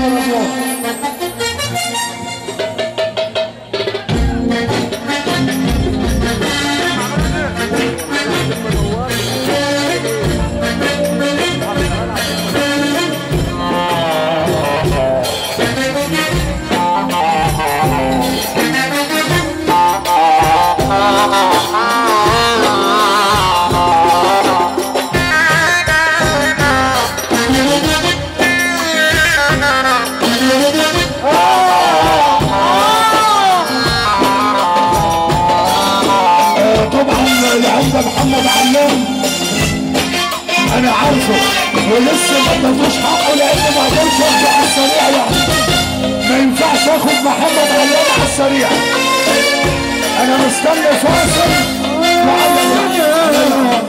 رمضان آه، طبعا العمده محمد علام انا عارفه ولسه ما ادتوش حقه لان ما قدرش اخده على السريع يعني ما ينفعش اخد محمد علام على السريع انا مستني فاصل وعلى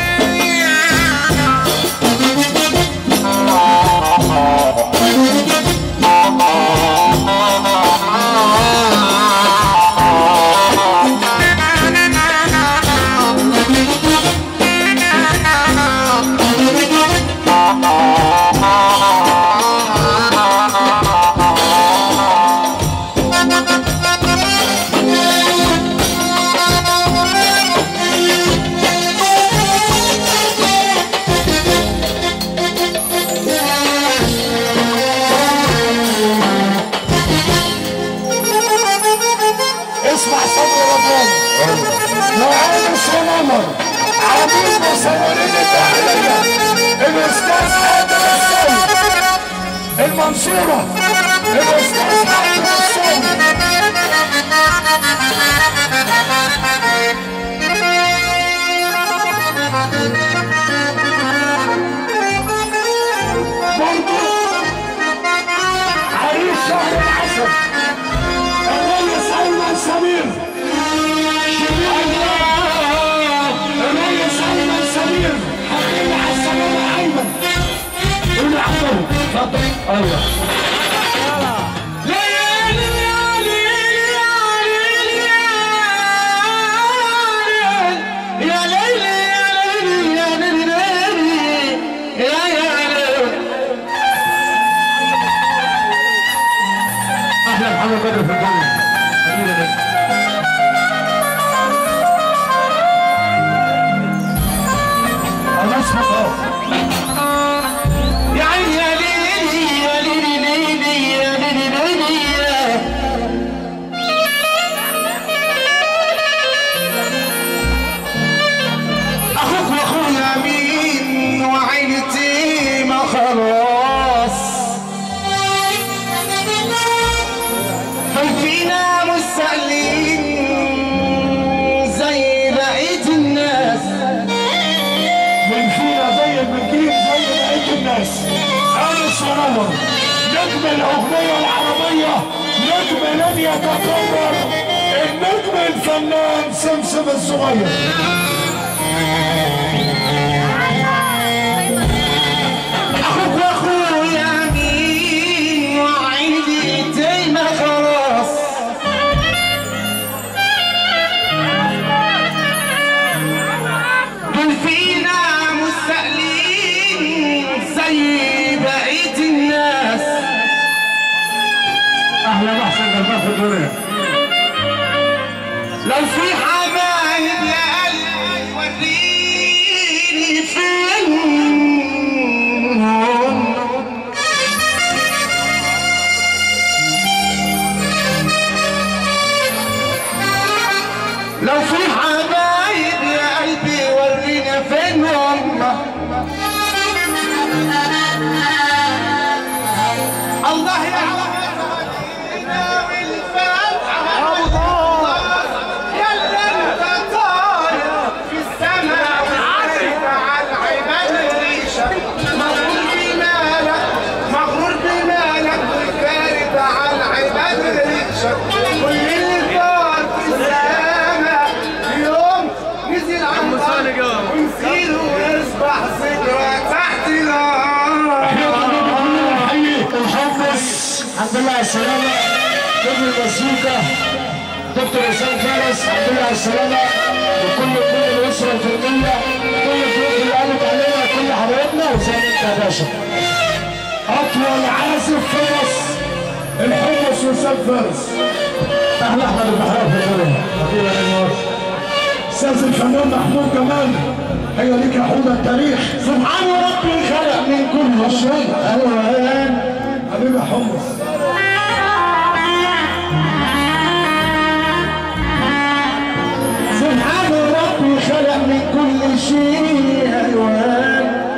اسمع صبر رمضان وعامل سلامر عميد مصورين الداخلية الأستاذ حاتم السيد المنصورة الأستاذ حاتم السيد برضو عريس شهر العسل الريس ايمن سمير شفيع الله الريس ايمن سمير حبيبي على السلامة ايمن قول يا عمرو اتفضل ايوه احلى محمد بدر في الدنيا حبيبي يا نجم. انا اسمك اهو يا عيني يا ليلي يا ليلي ليلي يا ليلي ليلي يا اخوك واخويا مين وعيلتي ما خلاص خايفينا مستقلين زي بقية الناس من فينا زي المجيب زي بقية الناس انا الصنمر نجم الاغنية العربية نجم لن يتكرر النجم الفنان سمسم الصغير اخوك واخويا مين وعيلتي ما خلاص دول فينا مستقلين زي بقية الناس اهلا محسن جلباب في الدنيا لو في حبايب يا قلبي وريني فين لو في حبايب يا قلبي وريني فين هم الله يعلم يا اللي انت طاير في السماء وعارف على العباد ريشه مغرور بمالك مغرور بمالك وفارد على العباد ريشه كل اللي طار في السماء يوم نزل عن ونسيره ويصبح ذكرى تحت الارض نحييك المهندس الحمد لله على السلامة نجم المزيكا دكتور حسام فارس الحمد لله على السلامة وكل كل الأسرة الفنية كل الضيوف اللي قامت علينا كل حبايبنا وزي ما انت يا باشا أطول عازف في مصر فارس احلى احمد البحراوي في الدنيا حبيبي يا نور استاذ الفنان محمود جمال هي ليك يا حوض التاريخ سبحان ربي خلق من كل شيء الوان حبيبي يا حمص سبحان ربي خلق من كل شيء الوان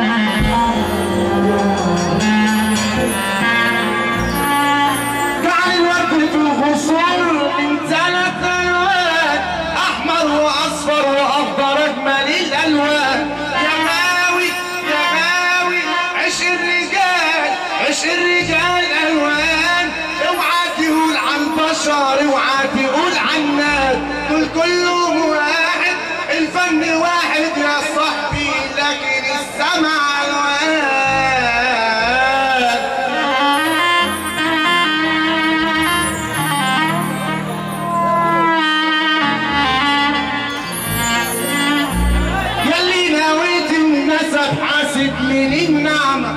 جعل الورد في الغصون من ثلاث الوان احمر واصفر واخضر اجمل الالوان يا غاوي يا غاوي عش الرجال عش الرجال الوان اوعى تقول عن بشر اوعى تقول عن ناس دول كلهم واحد الفن واحد يا صاحبي لكن السمع الوان يلي نويت النسب حاسب من النعمة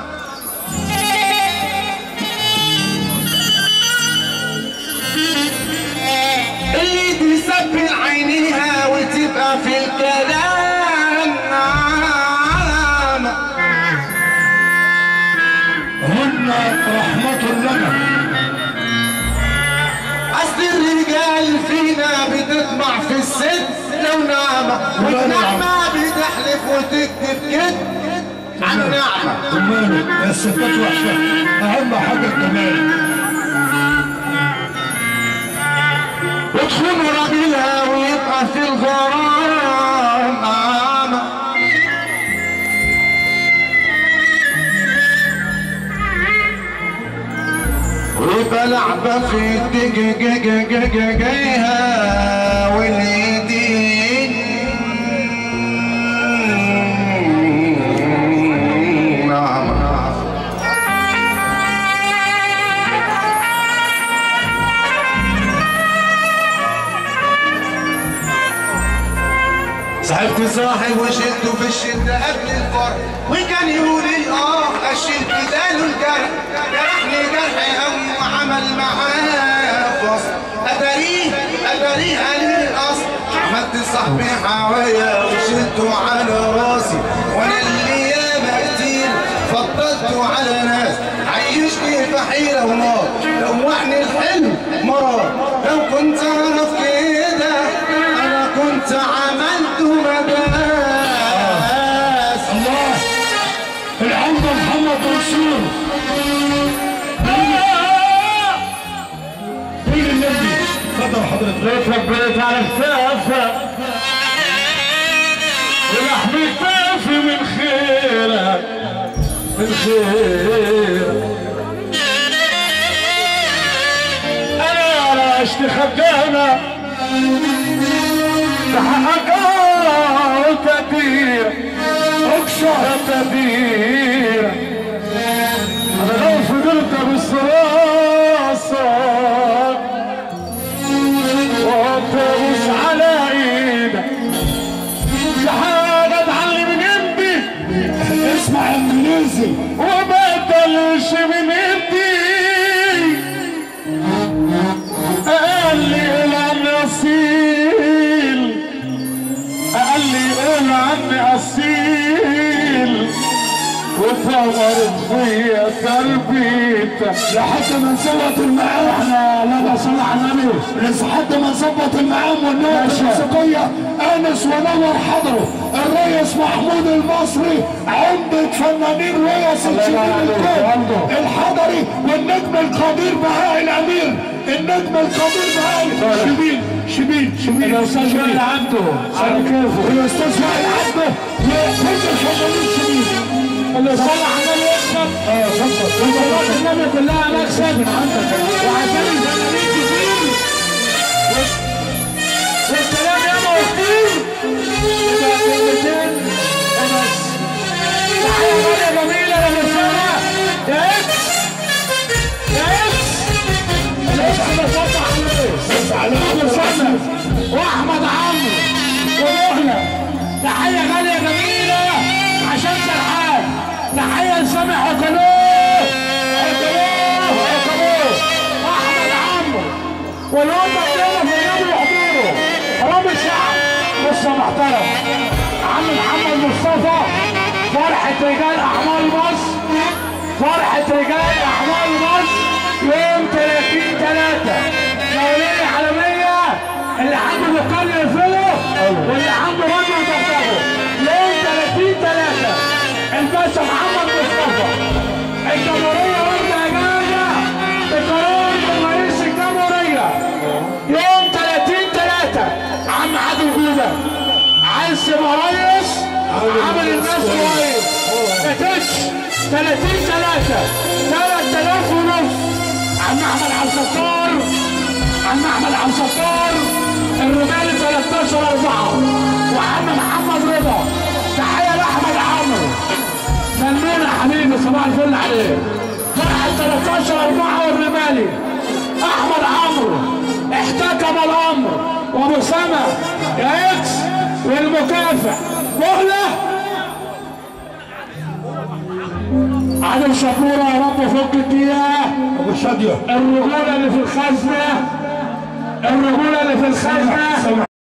اللي تسبل عينيها وتبقى في الكلام نعمة هن رحمة لنا اصل الرجال فينا بتطمع في الست لو نعمة والنعمة بتحلف وتكتب كده عن نعمة جمال يا الستات وحشة أهم حاجة الجمال وتخون راجلها ويبقى في الغرام نعمة ويبقى لعبة في جيها واليدين نعمة صاحبت صاحب وشدته في الشدة قبل الفرح وكان يقول الاه اشيل بداله الجرح جرحني جرح قوي وعمل معاه فصل اتاريه اتاريه قليل الاصل عملت صاحبي حوايا وشلته على راسي وانا اللي ياما كتير فضلته على ناس عيشني في حيرة ونار لوعني الحلم مرار لو كنت اعرف كده انا كنت عملت مداس الله العمدة محمد منصور فين النبي اتفضل حضرتك اتربيت على كتافك ولحم كتافي من خيرك من خيرك انا عشت خدامة تحقق وتدير اكسر تدير انا لو فضلت بالصراصة وابوس على ايدك في حاجه اتعلم من جنبي اسمع انجليزي وما تلش من ايدي قال لي الى اصيل قال لي قول عني اصيل وثمرت فيا تربيتك لحد ما نظبط المقام احنا لا نصلي على النبي لحد ما نظبط المقام والنوع الموسيقية انس ونور حضروا الريس محمود المصري عمدة فنانين ريس الشباب الكون الحضري والنجم القدير بهاء الامير النجم القدير بهاء شبيل شبيل شبيل الاستاذ وائل عبده على كيفه الاستاذ وائل عبده وكل الفنانين شبيل اللي صلح النبي يكسب اه ظبط وصلاه النبي كلها مكسب وعشان الفنانين كتير والكلام ياما كتير يبقى كلمتين وبس تحية غالية جميلة للرسالة يا اكس يا اكس الاكس بصبح عليه احمد سامر واحمد عمرو ومهلة تحية غالية جميلة عشان سرحان تحية لسامح عقلوه عقلوه عقلوه واليوم بدينا في اليوم يحضروا حرام الشعب بص يا محترم عم محمد مصطفى فرحة رجال أعمال مصر فرحة رجال أعمال مصر يوم 30 3 دولية عالمية اللي عنده دكان يقفله واللي عنده راديو يدغدغه يوم 30 3 الباشا محمد مصطفى الجمهورية واخدة إجازة بقرار من رئيس الجمهورية يوم 30 3 عم عادل جودة عايز تبقى ريس عامل الناس كويس فتش 30 3 3000 ونص عم احمد عبد الستار عم احمد عبد الستار الرجال 13 4 وعم محمد رضا تحيه لاحمد عمرو سلمونا يا حبيبي صباح الفل عليك فرحة 13 4 والرمالي احمد عمرو احتكم الامر وابو سما يا اكس والمكافح مهله عادل شكورة يا رب فك الدقيقة ابو شاديه الرجولة اللي في الخزنة الرجولة اللي في الخزنة